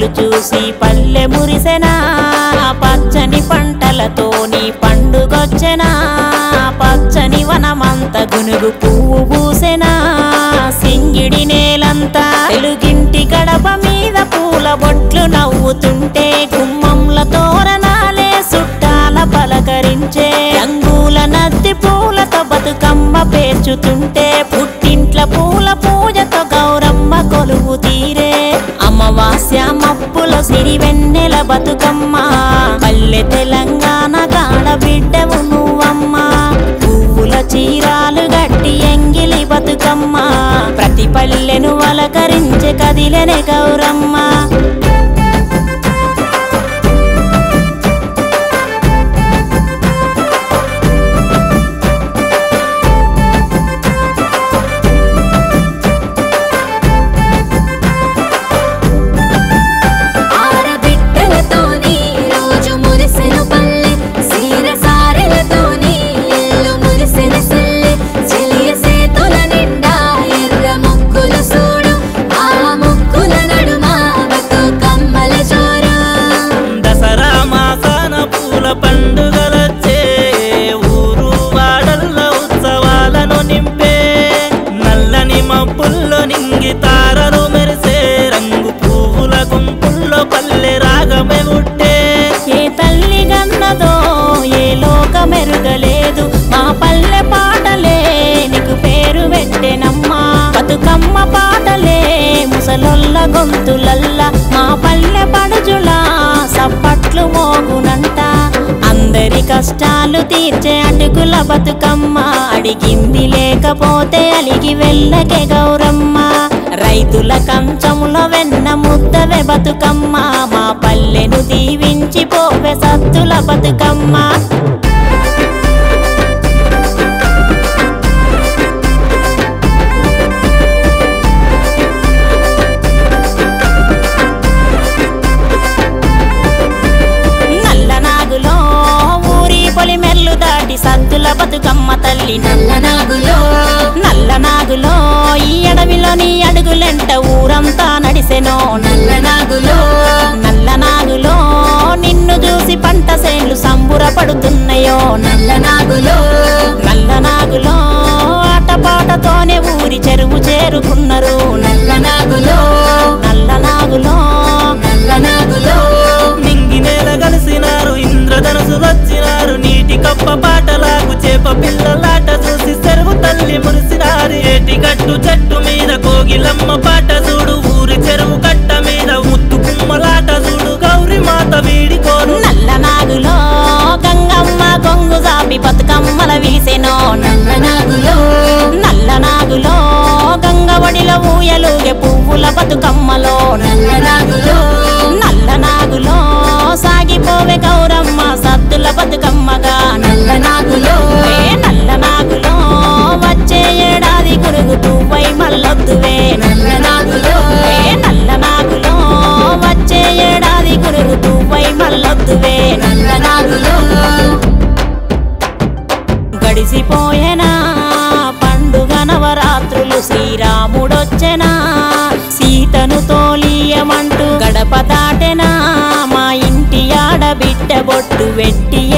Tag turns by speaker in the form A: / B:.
A: పైరు చూసి పల్లె మురిసెనా పచ్చని పంటలతోని పండుగొచ్చెనా పచ్చని వనమంత గునుగు పువ్వు పూసెనా సింగిడి నేలంతా తెలుగింటి గడప మీద పూల బొట్లు నవ్వుతుంటే గుమ్మంల తోరణాలే సుట్టాల పలకరించే రంగుల నద్ది పూలతో బతుకమ్మ పేర్చుతుంటే పుట్టింట్ల పూల పూజతో గౌరమ్మ కొలువు తీరే అమావాస్య మప్పుల సిరి వెన్నెల బతుకమ్మ పల్లె తెలంగాణ గాడ బిడ్డవు నువ్వమ్మ పువ్వుల చీరాలు గట్టి ఎంగిలి బతుకమ్మ ప్రతి పల్లెను అలకరించే కదిలెనే గౌరమ్మ
B: ఆడబిడ్డలతోని రోజు మురిసెను పల్లె సీర సారెలతోని ఇల్లు మురిసెన సెల్లె చెలియ సేతుల నిండా ఎర్ర ముక్కుల సూడు ఆ ముక్కుల నడుమ బతుకమ్మల జోరు
C: దసరా మాసాన పూల పండుగలొచ్చే ఊరు వాడల్ల ఉత్సవాలను నింపే నల్లని మబ్బుల్లో నింగి తారలు మెరిసే రంగు పువ్వుల గుంపుల్లో పల్లె రాగమే ఉట్టే
A: ఏ తల్లి గన్నదో ఏ లోకమెరుగలేదు మా పల్లె పాటలే నీకు పేరు పెట్టెనమ్మా బతుకమ్మ పాటలే ముసలొల్ల గొంతులల్ల మా పల్లె పడుజుల సప్పట్లు మోగునంట అందరి కష్టాలు తీర్చే అటుకుల బతుకమ్మ అడిగింది లేకపోతే అలిగి వెళ్ళకే గౌరమ్మ రైతుల కంచములో వెన్న ముద్దవే బతుకమ్మ మా పల్లెను దీవించి పోవే సత్తుల బతుకమ్మ నల్ల నాగులో ఊరి పొలిమెర్లు దాటి సత్తుల బతుకమ్మ తల్లి
B: నల్ల నాగులో
A: నల్ల నాగులో ఈ అడవిలోని అడుగులెంట ఊరంతా నడిసెనో
B: నల్ల నాగులో
A: నల్ల నాగులో నిన్ను చూసి పంట సేన్లు సంబురపడుతున్నాయో
B: నల్ల నాగులో
A: నల్ల నాగులో ఆటపాటతోనే ఊరి చెరువు చేరుకున్నారు
B: నల్ల నాగులో
A: నల్ల నాగులో
B: నల్ల నాగులో
C: నింగి నేల కలిసినారు ఇంద్రధనుసు వచ్చినారు నీటి కప్ప పాటలాగు చేప పిల్లలాట చూసి చెరువు తల్లి మురిసినారు ఏటి గట్టు చెట్టు మీద కోగిలమ్మ పాట చూడు ఊరి చెరువు కట్ట మీద ముత్తు కుమ్మలాట చూడు గౌరి మాత వీడికోను
A: నల్ల నాగులో గంగమ్మ కొంగు జాపి బతుకమ్మల విలిసెనో
B: నల్ల నాగులో
A: నల్ల నాగులో గంగవడిలో ఊయలుగే పువ్వుల బతుకమ్మలో
B: నల్ల నాగులో
A: నల్ల నాగులో సాగిపోవే గౌరమ్మ సద్దుల బతుకమ్మగా
B: నల్ల నాగులో
A: ఏ నల్ల నాగులో వచ్చే ఏడాది గురుగు పువ్వై మల్లొద్దువే
B: నల్ల నాగులో
A: ఏ నల్ల నాగులో వచ్చే ఏడాది గురుగు పువ్వై మల్లొద్దువే
B: నల్ల నాగులో
A: గడిసిపోయేనా పండుగ నవరాత్రులు శ్రీరాముడొచ్చెనా సీతను తోలియమంటూ గడప దాటెనా మా ఇంటి ఆడబిడ్డ బొట్టు వెట్టి